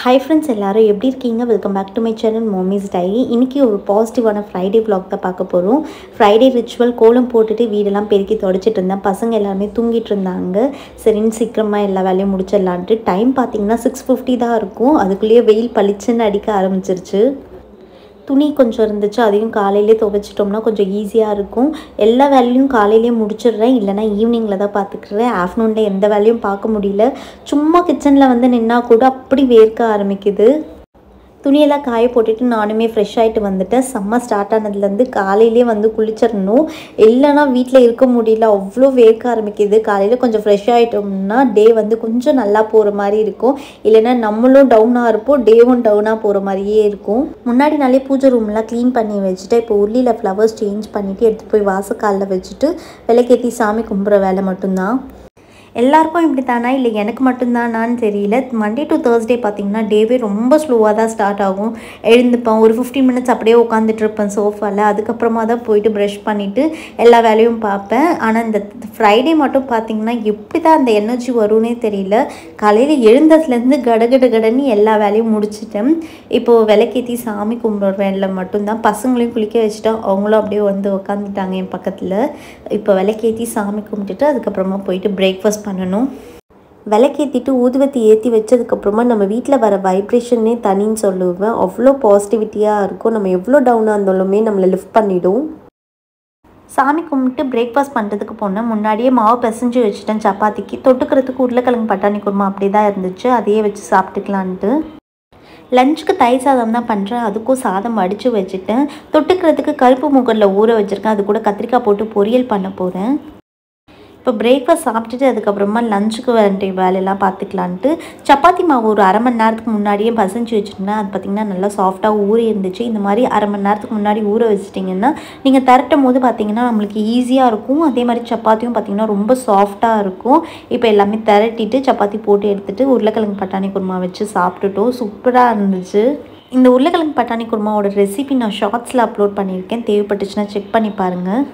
hi friends எல்லாரும் எப்படி இருக்கீங்க welcome back to my channel Momi's diary இன்றைக்கி ஒரு பாசிட்டிவான ஃப்ரைடே vlog தான் பார்க்க போகிறோம் ஃப்ரைடே ரிச்சுவல் கோலம் போட்டுட்டு வீடெல்லாம் பெருக்கி தொடச்சிட்டு இருந்தேன் பசங்க எல்லாருமே தூங்கிட்டு இருந்தாங்க சரின்னு சீக்கிரமாக எல்லா வேலையும் முடிச்சிடலான்ட்டு டைம் பார்த்தீங்கன்னா சிக்ஸ் ஃபிஃப்டி தான் இருக்கும் அதுக்குள்ளேயே வெயில் பளிச்சுன்னு அடிக்க ஆரம்பிச்சிருச்சு துணி கொஞ்சம் இருந்துச்சு அதையும் காலையிலே துவைச்சிட்டோம்னா கொஞ்சம் ஈஸியாக இருக்கும் எல்லா வேலையும் காலையிலேயே முடிச்சிடுறேன் இல்லைனா ஈவினிங்கில் தான் பார்த்துக்கிறேன் ஆஃப்டர்நூனில் எந்த வேலையும் பார்க்க முடியல சும்மா கிச்சனில் வந்து நின்னா கூட அப்படி வேர்க்க ஆரம்பிக்குது துணியெல்லாம் காய போட்டுட்டு நானுமே ஃப்ரெஷ் ஆகிட்டு வந்துட்டேன் சம்மர் ஸ்டார்ட் ஆனதுலேருந்து காலையிலே வந்து குளிச்சிடணும் இல்லைன்னா வீட்டில் இருக்க முடியல அவ்வளோ வேர்க்க ஆரம்பிக்குது காலையில் கொஞ்சம் ஃப்ரெஷ் ஆகிட்டோம்னா டே வந்து கொஞ்சம் நல்லா போகிற மாதிரி இருக்கும் இல்லைன்னா நம்மளும் டவுனாக இருப்போம் டேவும் டவுனாக போகிற மாதிரியே இருக்கும் முன்னாடி நாளே பூஜை ரூம்லாம் க்ளீன் பண்ணி வச்சுட்டு இப்போ உருளியில் ஃப்ளவர்ஸ் சேஞ்ச் பண்ணிவிட்டு எடுத்து போய் வாசக்காலில் வச்சுட்டு விளக்கேற்றி சாமி கும்பிட்ற வேலை மட்டும்தான் எல்லாருக்கும் இப்படி தானா இல்லை எனக்கு மட்டும்தானான்னு தெரியல மண்டே டு தேர்ஸ்டே பார்த்தீங்கன்னா டேவே ரொம்ப ஸ்லோவாக தான் ஸ்டார்ட் ஆகும் எழுந்துப்பேன் ஒரு ஃபிஃப்டீன் மினிட்ஸ் அப்படியே உட்காந்துட்டு இருப்பேன் சோஃபாவில் அதுக்கப்புறமா தான் போயிட்டு ப்ரஷ் பண்ணிவிட்டு எல்லா வேலையும் பார்ப்பேன் ஆனால் இந்த ஃப்ரைடே மட்டும் பார்த்தீங்கன்னா எப்படி தான் அந்த எனர்ஜி வரும்னே தெரியல காலையில் எழுந்ததுலேருந்து கடகட கடன்னு எல்லா வேலையும் முடிச்சிட்டேன் இப்போது விளக்கேற்றி சாமி கும்பிட்ற வேலை மட்டும்தான் பசங்களையும் குளிக்க வச்சுட்டா அவங்களும் அப்படியே வந்து உட்காந்துட்டாங்க என் பக்கத்தில் இப்போ விளக்கேற்றி சாமி கும்பிட்டுட்டு அதுக்கப்புறமா போயிட்டு பிரேக்ஃபாஸ்ட் பண்ணணும் விளக்கேற்றிட்டு ஊதுவத்தி ஏற்றி வச்சதுக்கப்புறமா நம்ம வீட்டில் வர வைப்ரேஷனே தனின்னு சொல்லுவேன் அவ்வளோ பாசிட்டிவிட்டியாக இருக்கும் நம்ம எவ்வளோ டவுனாக இருந்தாலுமே நம்மளை லிஃப்ட் பண்ணிடும் சாமி கும்பிட்டு பிரேக்ஃபாஸ்ட் பண்ணுறதுக்கு போனேன் முன்னாடியே மாவு பிசைஞ்சு வச்சுட்டேன் சப்பாத்திக்கு தொட்டுக்கிறதுக்கு உருளைக்கிழங்கு பட்டாணி குருமா அப்படி தான் இருந்துச்சு அதையே வச்சு சாப்பிட்டுக்கலான்ட்டு லஞ்சுக்கு தயிர் சாதம் தான் பண்ணுறேன் அதுக்கும் சாதம் வடித்து வச்சுட்டேன் தொட்டுக்கிறதுக்கு கருப்பு மூக்கரில் ஊற வச்சுருக்கேன் அது கூட கத்திரிக்காய் போட்டு பொரியல் பண்ண போகிறேன் இப்போ பிரேக்ஃபாஸ்ட் சாப்பிட்டுட்டு அதுக்கப்புறமா லஞ்சுக்கு வேண்டிய வேலையெல்லாம் பார்த்துக்கலான்ட்டு சப்பாத்தி மாவு ஒரு அரை மணி நேரத்துக்கு முன்னாடியே பசஞ்சு வச்சுருந்தேன் அது பார்த்திங்கன்னா நல்லா சாஃப்டாக ஊறி இருந்துச்சு இந்த மாதிரி அரை மணி நேரத்துக்கு முன்னாடி ஊற வச்சிட்டிங்கன்னா நீங்கள் திரட்டும் போது பார்த்திங்கன்னா நம்மளுக்கு ஈஸியாக இருக்கும் அதே மாதிரி சப்பாத்தியும் பார்த்திங்கன்னா ரொம்ப சாஃப்டாக இருக்கும் இப்போ எல்லாமே திரட்டிட்டு சப்பாத்தி போட்டு எடுத்துகிட்டு உருளைக்கிழங்கு பட்டாணி குருமா வச்சு சாப்பிட்டுட்டோம் சூப்பராக இருந்துச்சு இந்த உருளைக்கிழங்கு பட்டாணி குருமாவோட ரெசிபி நான் ஷார்ட்ஸில் அப்லோட் பண்ணியிருக்கேன் தேவைப்பட்டுச்சுன்னா செக் பண்ணி பாருங்கள்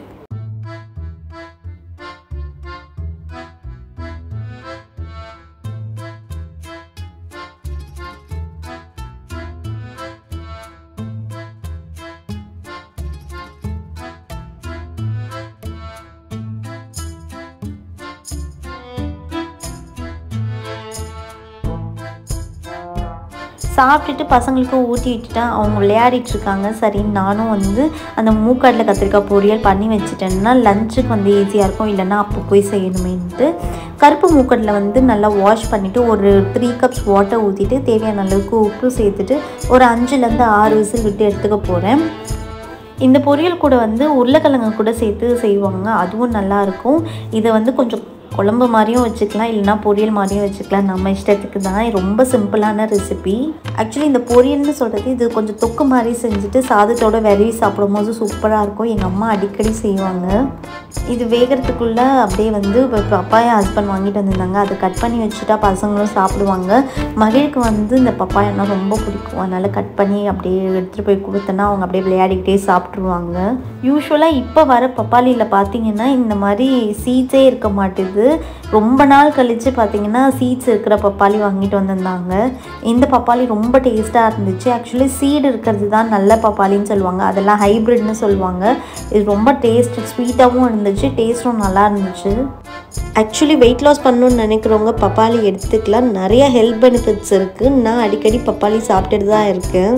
சாப்பிட்டுட்டு பசங்களுக்கு ஊட்டி விட்டுட்டேன் அவங்க விளையாடிட்டு இருக்காங்க சரி நானும் வந்து அந்த மூக்காட்டில் கத்திரிக்காய் பொரியல் பண்ணி வச்சுட்டேன்னா லஞ்சுக்கு வந்து ஈஸியாக இருக்கும் இல்லைன்னா அப்போ போய் செய்யணுமேன்ட்டு கருப்பு மூக்கட்டில் வந்து நல்லா வாஷ் பண்ணிவிட்டு ஒரு த்ரீ கப்ஸ் வாட்டர் ஊற்றிட்டு தேவையான அளவுக்கு உப்பு சேர்த்துட்டு ஒரு அஞ்சுலேருந்து ஆறு விசில் விட்டு எடுத்துக்க போகிறேன் இந்த பொரியல் கூட வந்து உருளைக்கிழங்கு கூட சேர்த்து செய்வாங்க அதுவும் நல்லாயிருக்கும் இதை வந்து கொஞ்சம் குழம்பு மாதிரியும் வச்சுக்கலாம் இல்லைனா பொரியல் மாதிரியும் வச்சுக்கலாம் நம்ம இஷ்டத்துக்கு தான் ரொம்ப சிம்பிளான ரெசிபி ஆக்சுவலி இந்த பொரியல்னு சொல்கிறது இது கொஞ்சம் தொக்கு மாதிரி செஞ்சுட்டு சாதத்தோட விரவி சாப்பிடும் போது சூப்பராக இருக்கும் எங்கள் அம்மா அடிக்கடி செய்வாங்க இது வேகிறதுக்குள்ளே அப்படியே வந்து இப்போ பப்பாயா ஹஸ்பண்ட் வாங்கிட்டு வந்திருந்தாங்க அதை கட் பண்ணி வச்சுட்டா பசங்களும் சாப்பிடுவாங்க மகிழுக்கு வந்து இந்த பப்பாயானா ரொம்ப பிடிக்கும் அதனால் கட் பண்ணி அப்படியே எடுத்துகிட்டு போய் கொடுத்தேன்னா அவங்க அப்படியே விளையாடிக்கிட்டே சாப்பிட்ருவாங்க யூஸ்வலாக இப்போ வர பப்பாளியில் பார்த்தீங்கன்னா இந்த மாதிரி சீட்ஸே இருக்க மாட்டேது ரொம்ப நாள் கழித்து பார்த்தீங்கன்னா சீட்ஸ் இருக்கிற பப்பாளி வாங்கிட்டு வந்திருந்தாங்க இந்த பப்பாளி ரொம்ப டேஸ்ட்டாக இருந்துச்சு ஆக்சுவலி சீடு இருக்கிறது தான் நல்ல பப்பாளின்னு சொல்லுவாங்க அதெல்லாம் ஹைப்ரிட்னு சொல்லுவாங்க இது ரொம்ப டேஸ்ட் ஸ்வீட்டாகவும் இருந்துச்சு டேஸ்ட்டும் நல்லா இருந்துச்சு ஆக்சுவலி வெயிட் லாஸ் பண்ணணும்னு நினைக்கிறவங்க பப்பாளி எடுத்துக்கலாம் நிறைய ஹெல்த் பெனிஃபிட்ஸ் இருக்குது நான் அடிக்கடி பப்பாளி சாப்பிட்டுட்டு தான் இருக்கேன்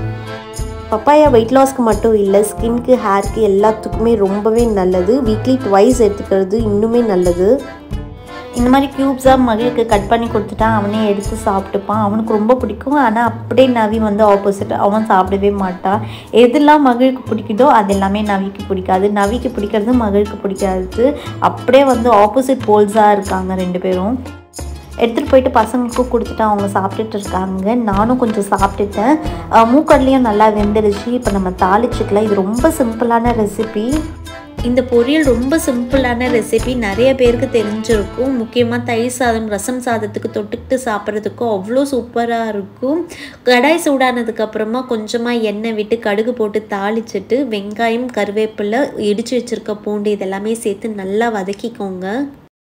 பப்பாயா வெயிட் லாஸ்க்கு மட்டும் இல்லை ஸ்கின்க்கு ஹேர்க்கு எல்லாத்துக்குமே ரொம்பவே நல்லது வீக்லி ட்வைஸ் எடுத்துக்கிறது இன்னுமே நல்லது இந்த மாதிரி க்யூப்ஸாக மகளுக்கு கட் பண்ணி கொடுத்துட்டா அவனே எடுத்து சாப்பிட்டுப்பான் அவனுக்கு ரொம்ப பிடிக்கும் ஆனால் அப்படியே நவி வந்து ஆப்போசிட் அவன் சாப்பிடவே மாட்டான் எதெல்லாம் மகளுக்கு பிடிக்குதோ அது எல்லாமே நவிக்கு பிடிக்காது நவிக்கு பிடிக்கிறது மகளுக்கு பிடிக்காது அப்படியே வந்து ஆப்போசிட் போல்ஸாக இருக்காங்க ரெண்டு பேரும் எடுத்துகிட்டு போயிட்டு பசங்களுக்கும் கொடுத்துட்டு அவங்க சாப்பிட்டுட்டு இருக்காங்க நானும் கொஞ்சம் சாப்பிட்டுட்டேன் மூக்கடலையும் நல்லா வெந்துடுச்சு இப்போ நம்ம தாளிச்சுக்கலாம் இது ரொம்ப சிம்பிளான ரெசிபி இந்த பொரியல் ரொம்ப சிம்பிளான ரெசிபி நிறைய பேருக்கு தெரிஞ்சிருக்கும் முக்கியமாக தயிர் சாதம் ரசம் சாதத்துக்கு தொட்டுக்கிட்டு சாப்பிட்றதுக்கும் அவ்வளோ சூப்பராக இருக்கும் கடாய் சூடானதுக்கப்புறமா கொஞ்சமாக எண்ணெய் விட்டு கடுகு போட்டு தாளிச்சிட்டு வெங்காயம் கருவேப்பிலை இடித்து வச்சுருக்க பூண்டு இதெல்லாமே சேர்த்து நல்லா வதக்கிக்கோங்க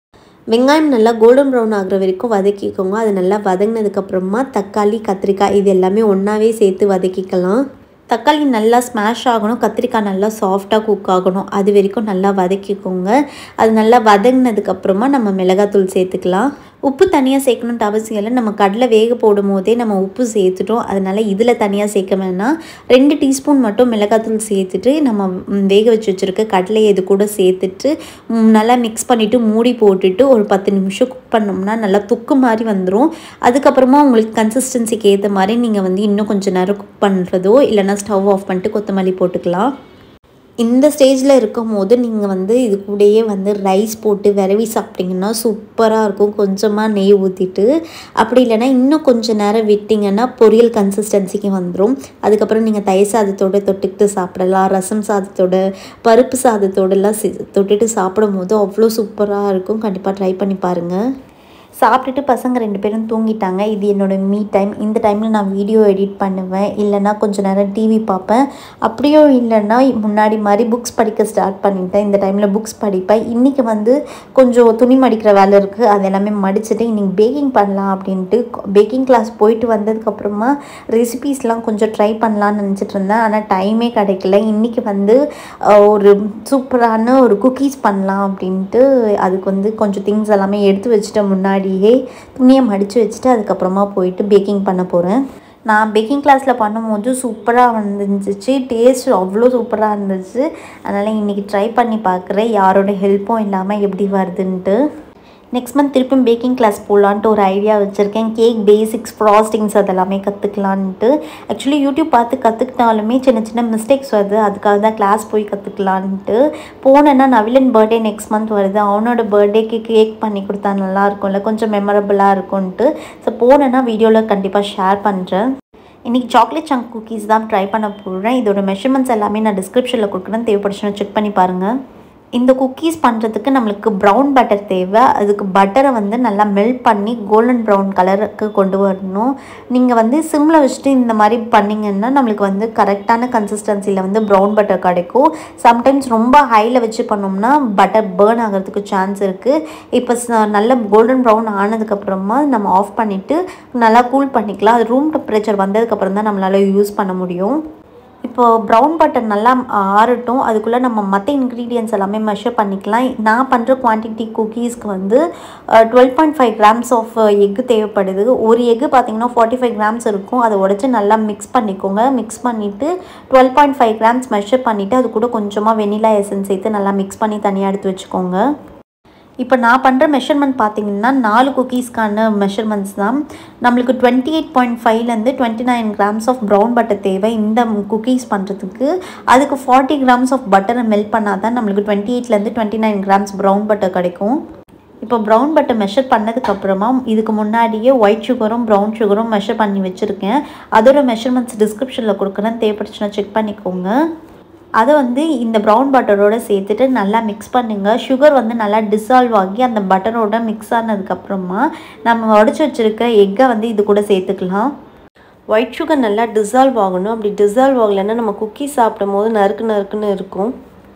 வெங்காயம் நல்லா கோல்டன் ப்ரௌன் ஆகுற வரைக்கும் வதக்கிக்கோங்க அது நல்லா வதங்கினதுக்கப்புறமா தக்காளி கத்திரிக்காய் இது எல்லாமே ஒன்றாவே சேர்த்து வதக்கிக்கலாம் தக்காளி நல்லா ஸ்மாஷ் ஆகணும் கத்திரிக்காய் நல்லா சாஃப்டாக குக் ஆகணும் அது வரைக்கும் நல்லா வதக்கிக்கோங்க அது நல்லா வதங்கினதுக்கப்புறமா நம்ம மிளகாத்தூள் சேர்த்துக்கலாம் உப்பு தனியாக சேர்க்கணுன்ட்டு அவசியம் இல்லை நம்ம கடலை வேக போடும் போதே நம்ம உப்பு சேர்த்துட்டோம் அதனால் இதில் தனியாக சேர்க்க வேணாம் ரெண்டு டீஸ்பூன் மட்டும் மிளகாத்தூள் சேர்த்துட்டு நம்ம ம், வேக வச்சு வச்சுருக்க கடலையை இது கூட சேர்த்துட்டு ம், நல்லா மிக்ஸ் பண்ணிவிட்டு மூடி போட்டுட்டு ஒரு பத்து நிமிஷம் குக் பண்ணோம்னா நல்லா தொக்கு மாதிரி வந்துடும் அதுக்கப்புறமா உங்களுக்கு கன்சிஸ்டன்சிக்கு ஏற்ற மாதிரி நீங்கள் வந்து இன்னும் கொஞ்சம் நேரம் குக் பண்ணுறதோ இல்லைன்னா ஸ்டவ் ஆஃப் பண்ணிட்டு கொத்தமல்லி போட்டுக்கலாம் இந்த ஸ்டேஜில் இருக்கும் போது நீங்கள் வந்து இது கூடயே வந்து ரைஸ் போட்டு விரவி சாப்பிட்டிங்கன்னா சூப்பராக இருக்கும் கொஞ்சமாக நெய் ஊற்றிட்டு அப்படி இல்லைன்னா இன்னும் கொஞ்சம் நேரம் விட்டிங்கன்னா பொரியல் கன்சிஸ்டன்சிக்கு வந்துடும் அதுக்கப்புறம் நீங்கள் தயிர் சாதத்தோட தொட்டுக்கிட்டு சாப்பிடலாம் ரசம் சாதத்தோட பருப்பு சாதத்தோடலாம் சி தொட்டுட்டு சாப்பிடும் போது அவ்வளோ சூப்பராக இருக்கும் கண்டிப்பாக ட்ரை பண்ணி பாருங்கள் சாப்பிட்டுட்டு பசங்க ரெண்டு பேரும் தூங்கிட்டாங்க இது என்னோடய மீ டைம் இந்த டைமில் நான் வீடியோ எடிட் பண்ணுவேன் இல்லைன்னா கொஞ்ச நேரம் டிவி பார்ப்பேன் அப்படியோ இல்லைன்னா முன்னாடி மாதிரி புக்ஸ் படிக்க ஸ்டார்ட் பண்ணிட்டேன் இந்த டைமில் புக்ஸ் படிப்பேன் இன்றைக்கி வந்து கொஞ்சம் துணி மடிக்கிற வேலை இருக்குது அது எல்லாமே மடிச்சுட்டு இன்றைக்கி பேக்கிங் பண்ணலாம் அப்படின்ட்டு பேக்கிங் கிளாஸ் போயிட்டு வந்ததுக்கப்புறமா ரெசிபீஸ்லாம் கொஞ்சம் ட்ரை பண்ணலான்னு நினச்சிட்டு இருந்தேன் ஆனால் டைமே கிடைக்கல இன்றைக்கி வந்து அஹ், ஒரு சூப்பரான ஒரு குக்கீஸ் பண்ணலாம் அப்படின்ட்டு அதுக்கு வந்து கொஞ்சம் திங்ஸ் எல்லாமே எடுத்து வச்சுட்டேன் முன்னாடியே துணியை மடித்து வச்சுட்டு அதுக்கப்புறமா போயிட்டு பேக்கிங் பண்ண போகிறேன் நான் பேக்கிங் கிளாஸில் பண்ணும்போது சூப்பராக வந்துருந்துச்சு டேஸ்ட் அவ்வளோ சூப்பராக இருந்துச்சு அதனால் இன்றைக்கி ட்ரை பண்ணி பார்க்குறேன் யாரோட ஹெல்ப்பும் இல்லாமல் எப்படி வருதுன்ட்டு நெக்ஸ்ட் மந்த் திருப்பியும் பேக்கிங் கிளாஸ் போகலான்ட்டு ஒரு ஐடியா வச்சுருக்கேன் கேக் பேசிக்ஸ் ஃப்ராஸ்டிங்ஸ் அதெல்லாமே கற்றுக்கலான்ட்டு ஆக்சுவலி யூடியூப் பார்த்து கற்றுக்கிட்டாலுமே சின்ன சின்ன மிஸ்டேக்ஸ் வருது அதுக்காக தான் கிளாஸ் போய் கற்றுக்கலான்ட்டு போனேன்னா நவிலன் பர்த்டே நெக்ஸ்ட் மந்த் வருது அவனோட பர்த்டேக்கு கேக் பண்ணி கொடுத்தா நல்லா இருக்கும்ல கொஞ்சம் மெமரபுளாக இருக்கும்ன்ட்டு ஸோ போனேன்னா வீடியோவில் கண்டிப்பாக ஷேர் பண்ணுறேன் இன்றைக்கி சாக்லேட் சங்க் குக்கீஸ் தான் ட்ரை பண்ண போகிறேன் இதோட மெஷர்மெண்ட்ஸ் எல்லாமே நான் டிஸ்கிரிப்ஷனில் கொடுக்குறேன் தேவைப்படுச்சுன்னா செக் பண்ணி பாருங்கள் இந்த குக்கீஸ் பண்ணுறதுக்கு நம்மளுக்கு ப்ரௌன் பட்டர் தேவை அதுக்கு பட்டரை வந்து நல்லா மெல்ட் பண்ணி கோல்டன் ப்ரௌன் கலருக்கு கொண்டு வரணும் நீங்கள் வந்து சிம்மில் வச்சுட்டு இந்த மாதிரி பண்ணிங்கன்னா நம்மளுக்கு வந்து கரெக்டான கன்சிஸ்டன்சியில் வந்து ப்ரௌன் பட்டர் கிடைக்கும் சம்டைம்ஸ் ரொம்ப ஹையில் வச்சு பண்ணோம்னா பட்டர் பேர்ன் ஆகிறதுக்கு சான்ஸ் இருக்குது இப்போ ச- நல்ல கோல்டன் ப்ரௌன் ஆனதுக்கப்புறமா நம்ம ஆஃப் பண்ணிவிட்டு நல்லா கூல் பண்ணிக்கலாம் அது ரூம் டெம்பரேச்சர் வந்ததுக்கப்புறம் தான் நம்மளால் யூஸ் பண்ண முடியும் இப்போ ப்ரௌன் பட்டர் நல்லா ஆறட்டும் அதுக்குள்ளே நம்ம மற்ற இன்க்ரீடியன்ஸ் எல்லாமே மெஷர் பண்ணிக்கலாம் நான் பண்ணுற குவான்டிட்டி குக்கீஸ்க்கு வந்து twelve point five grams of egg தேவைப்படுது ஒரு எக்கு பார்த்தீங்கன்னா ஃபார்ட்டி ஃபைவ் கிராம்ஸ் இருக்கும் அதை உடச்சி நல்லா மிக்ஸ் பண்ணிக்கோங்க மிக்ஸ் பண்ணிவிட்டு twelve point five grams measure பண்ணிவிட்டு அது கூட கொஞ்சமாக வெனிலா எசன்ஸ் சேர்த்து நல்லா மிக்ஸ் பண்ணி தனியாக எடுத்து வச்சுக்கோங்க இப்போ நான் பண்ணுற மெஷர்மெண்ட் பார்த்தீங்கன்னா நாலு குக்கீஸ்க்கான மெஷர்மெண்ட்ஸ் தான் நம்மளுக்கு டுவெண்ட்டி எயிட் பாயிண்ட் ஃபைவ்லேருந்து twenty nine grams of brown butter தேவை இந்த குக்கீஸ் பண்ணுறதுக்கு அதுக்கு ஃபார்ட்டி கிராம்ஸ் ஆஃப் பட்டரை மெல்ட் பண்ணால் தான் நம்மளுக்கு டுவெண்ட்டி எயிட்லேருந்து twenty nine grams brown butter கிடைக்கும் இப்போ ப்ரௌன் பட்டர் மெஷர் பண்ணதுக்கப்புறமா இதுக்கு முன்னாடியே ஒயிட் சுகரும் ப்ரௌன் சுகரும் மெஷர் பண்ணி வச்சுருக்கேன் அதோட மெஷர்மெண்ட்ஸ் டிஸ்கிரிப்ஷனில் கொடுக்குறேன் தேவைப்படுச்சுன்னா செக் பண்ணிக்கோங்க அதை வந்து இந்த ப்ரௌன் பட்டரோட சேர்த்துட்டு நல்லா மிக்ஸ் பண்ணுங்கள் சுகர் வந்து நல்லா டிசால்வ் ஆகி அந்த பட்டரோட மிக்ஸ் ஆனதுக்கப்புறமா நம்ம உடச்சி வச்சுருக்க எக்கை வந்து இது கூட சேர்த்துக்கலாம் ஒயிட் சுகர் நல்லா டிசால்வ் ஆகணும் அப்படி டிசால்வ் ஆகலைன்னா நம்ம குக்கி சாப்பிடும் போது நறுக்கு நறுக்குன்னு இருக்கும்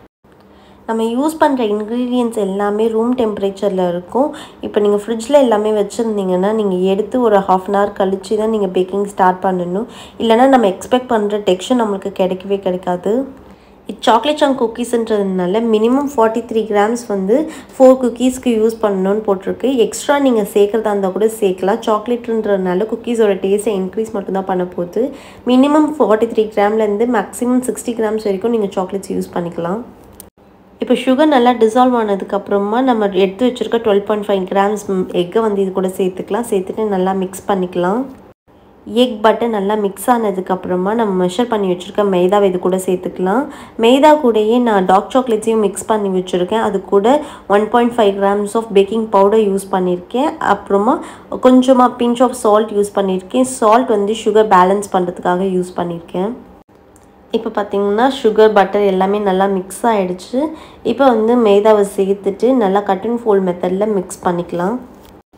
நம்ம யூஸ் பண்ணுற இன்க்ரீடியன்ஸ் எல்லாமே ரூம் டெம்பரேச்சரில் இருக்கும் இப்போ நீங்கள் ஃப்ரிட்ஜில் எல்லாமே வச்சுருந்தீங்கன்னா நீங்கள் எடுத்து ஒரு ஹாஃப் அன் ஹவர் கழிச்சு தான் நீங்கள் பேக்கிங் ஸ்டார்ட் பண்ணணும் இல்லைன்னா நம்ம எக்ஸ்பெக்ட் பண்ணுற டெக்ஸ்சர் நம்மளுக்கு கிடைக்கவே கிடைக்காது இது சாக்லேட் சங்க் குக்கீஸ்ன்றதுனால மினிமம் ஃபார்ட்டி த்ரீ கிராம்ஸ் வந்து ஃபோர் குக்கீஸ்க்கு யூஸ் பண்ணணும்னு போட்டிருக்கு எக்ஸ்ட்ரா நீங்கள் சேர்க்குறதா இருந்தால் கூட சேர்க்கலாம் சாக்லேட்ன்றதுனால குக்கீஸோட டேஸ்ட்டை இன்க்ரீஸ் மட்டும்தான் பண்ண போகுது மினிமம் ஃபார்ட்டி த்ரீ கிராம்லேருந்து மேக்ஸிமம் சிக்ஸ்டி கிராம்ஸ் வரைக்கும் நீங்கள் சாக்லேட்ஸ் யூஸ் பண்ணிக்கலாம் இப்போ சுகர் நல்லா டிசால்வ் ஆனதுக்கப்புறமா நம்ம எடுத்து வச்சுருக்க டுவெல் பாயிண்ட் ஃபைவ் கிராம்ஸ் எக்கை வந்து இது கூட சேர்த்துக்கலாம் சேர்த்துட்டு நல்லா மிக்ஸ் பண்ணிக்கலாம் எக் பட்டர் நல்லா மிக்ஸ் ஆனதுக்கப்புறமா நம்ம மெஷர் பண்ணி வச்சுருக்க மைதாவை இது கூட சேர்த்துக்கலாம் மைதா கூடயே நான் டார்க் சாக்லேட்ஸையும் மிக்ஸ் பண்ணி வச்சுருக்கேன் அது கூட one point five grams of baking powder use பண்ணியிருக்கேன் அப்புறமா கொஞ்சமாக பிஞ்ச் ஆஃப் சால்ட் யூஸ் பண்ணியிருக்கேன் சால்ட் வந்து சுகர் பேலன்ஸ் பண்ணுறதுக்காக யூஸ் பண்ணியிருக்கேன் இப்போ பார்த்தீங்கன்னா சுகர் பட்டர் எல்லாமே நல்லா மிக்ஸ் ஆகிடுச்சு இப்போ வந்து மைதாவை சேர்த்துட்டு நல்லா கட் அண்ட் ஃபோல்ட் மெத்தடில் மிக்ஸ் பண்ணிக்கலாம்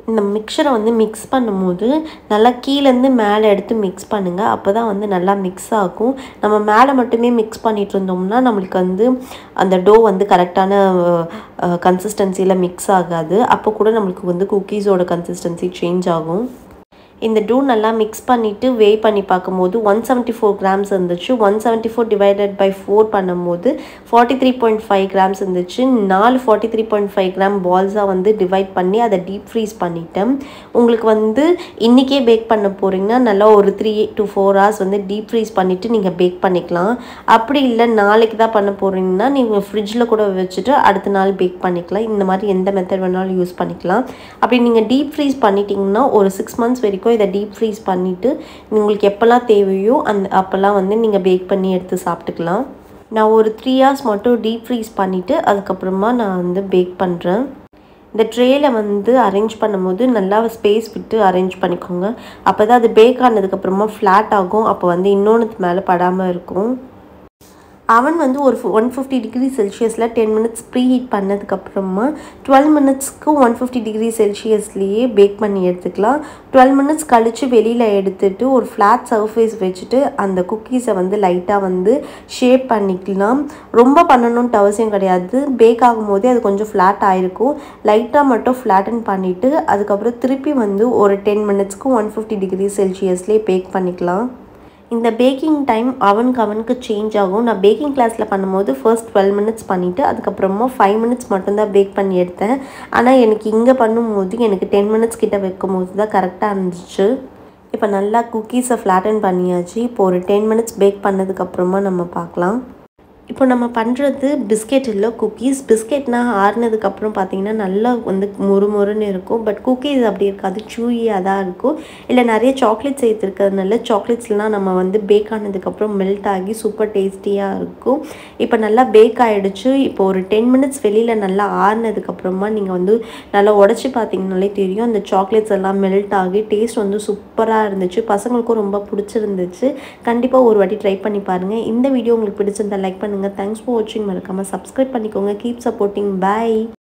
இந்த மிக்சரை வந்து மிக்ஸ் பண்ணும்போது நல்லா கீழேருந்து மேலே எடுத்து மிக்ஸ் பண்ணுங்கள் அப்போ தான் வந்து நல்லா மிக்ஸ் ஆகும் நம்ம மேலே மட்டுமே மிக்ஸ் பண்ணிட்டு இருந்தோம்னா நம்மளுக்கு வந்து அந்த டோ வந்து கரெக்டான கன்சிஸ்டன்சியில் மிக்ஸ் ஆகாது அப்போ கூட நம்மளுக்கு வந்து குக்கீஸோட கன்சிஸ்டன்சி சேஞ்ச் ஆகும் இந்த டூ நல்லா மிக்ஸ் பண்ணிவிட்டு வே பண்ணி பார்க்கும்போது ஒன் செவன்ட்டி ஃபோர் கிராம்ஸ் இருந்துச்சு one seventy four divided by four பண்ணும்போது forty three point five grams இருந்துச்சு நாலு forty three point five gram பால்ஸாக வந்து டிவைட் பண்ணி அதை டீப் ஃப்ரீஸ் பண்ணிட்டேன் உங்களுக்கு வந்து இன்றைக்கே பேக் பண்ண போகிறீங்கன்னா நல்லா ஒரு த்ரீ டு ஃபோர் ஹவர்ஸ் வந்து டீப் ஃப்ரீஸ் பண்ணிவிட்டு நீங்கள் பேக் பண்ணிக்கலாம் அப்படி இல்லை நாளைக்கு தான் பண்ண போகிறீங்கன்னா நீங்கள் ஃப்ரிட்ஜில் கூட வச்சுட்டு அடுத்த நாள் பேக் பண்ணிக்கலாம் இந்த மாதிரி எந்த மெத்தட் வேணாலும் யூஸ் பண்ணிக்கலாம் அப்படி நீங்கள் டீப் ஃப்ரீஸ் பண்ணிட்டீங்கன்னா ஒரு சிக்ஸ் மந்த்ஸ் வரைக்கும் இதை டீப் ஃப்ரீஸ் பண்ணிவிட்டு உங்களுக்கு எப்போல்லாம் தேவையோ அந்த அப்போல்லாம் வந்து நீங்கள் பேக் பண்ணி எடுத்து சாப்பிட்டுக்கலாம் நான் ஒரு த்ரீ ஹார்ஸ் மட்டும் டீப் ஃப்ரீஸ் பண்ணிவிட்டு அதுக்கப்புறமா நான் வந்து பேக் பண்ணுறேன் இந்த ட்ரேயில் வந்து அரேஞ்ச் பண்ணும்போது நல்லா ஸ்பேஸ் விட்டு அரேஞ்ச் பண்ணிக்கோங்க அப்போ தான் அது பேக் ஆனதுக்கப்புறமா ஃப்ளாட் ஆகும் அப்போ வந்து இன்னொன்று மேலே படாமல் இருக்கும் அவன் வந்து ஒரு ஒன் ஃபிஃப்டி டிகிரி செல்சியஸில் டென் மினிட்ஸ் ப்ரீ ஹீட் பண்ணதுக்கப்புறமா டுவெல் மினிட்ஸ்க்கு ஒன் ஃபிஃப்டி டிகிரி செல்சியஸ்லேயே பேக் பண்ணி எடுத்துக்கலாம் டுவெல் மினிட்ஸ் கழித்து வெளியில் எடுத்துட்டு ஒரு ஃப்ளாட் சர்ஃபேஸ் வச்சுட்டு அந்த குக்கீஸை வந்து லைட்டாக வந்து ஷேப் பண்ணிக்கலாம் ரொம்ப பண்ணணுன்ட்டு அவசியம் கிடையாது பேக் ஆகும்போதே அது கொஞ்சம் ஃப்ளாட் ஆகிருக்கும் லைட்டாக மட்டும் ஃப்ளாட்டன் பண்ணிவிட்டு அதுக்கப்புறம் திருப்பி வந்து ஒரு டென் மினிட்ஸ்க்கு ஒன் ஃபிஃப்டி டிகிரி செல்சியஸ்லேயே பேக் பண்ணிக்கலாம் இந்த பேக்கிங் டைம் அவனுக்கு அவனுக்கு சேஞ்ச் ஆகும் நான் பேக்கிங் கிளாஸில் பண்ணும்போது ஃபர்ஸ்ட் டுவெல் மினிட்ஸ் பண்ணிவிட்டு அதுக்கப்புறமா ஃபைவ் மினிட்ஸ் மட்டும்தான் பேக் பண்ணி எடுத்தேன் ஆனால் எனக்கு இங்கே பண்ணும்போது எனக்கு டென் மினிட்ஸ் கிட்ட வைக்கும் போது தான் கரெக்டாக இருந்துச்சு இப்போ நல்லா குக்கீஸை ஃப்ளாட்டன் பண்ணியாச்சு இப்போ ஒரு டென் மினிட்ஸ் பேக் பண்ணதுக்கப்புறமா நம்ம பார்க்கலாம் இப்போ நம்ம பண்ணுறது பிஸ்கெட் இல்லை குக்கீஸ் பிஸ்கெட்னா ஆறுனதுக்கப்புறம் பார்த்தீங்கன்னா நல்லா வந்து மொறு மொறுன்னு இருக்கும் பட் குக்கீஸ் அப்படி இருக்காது சூயியாக தான் இருக்கும் இல்லை நிறைய சாக்லேட் சேர்த்துருக்கிறதுனால சாக்லேட்ஸ்லாம் நம்ம வந்து பேக் ஆனதுக்கப்புறம் மெல்ட் ஆகி சூப்பர் டேஸ்டியாக இருக்கும் இப்போ நல்லா பேக் ஆகிடுச்சு இப்போ ஒரு டென் மினிட்ஸ் வெளியில் நல்லா ஆறுனதுக்கப்புறமா நீங்கள் வந்து நல்லா உடச்சி பார்த்தீங்கனாலே தெரியும் அந்த சாக்லேட்ஸ் எல்லாம் மெல்ட் ஆகி டேஸ்ட் வந்து சூப்பராக இருந்துச்சு பசங்களுக்கும் ரொம்ப பிடிச்சிருந்துச்சு கண்டிப்பாக ஒரு வாட்டி ட்ரை பண்ணி பாருங்கள் இந்த வீடியோ உங்களுக்கு பிடிச்சிருந்தா லைக் பண்ணுங்கள் தேங்க்ஸ் ஃபார் வாட்சிங் மறக்காமல் சப்ஸ்கிரைப் பண்ணிக்கோங்க கீப் சப்போர்ட்டிங் பை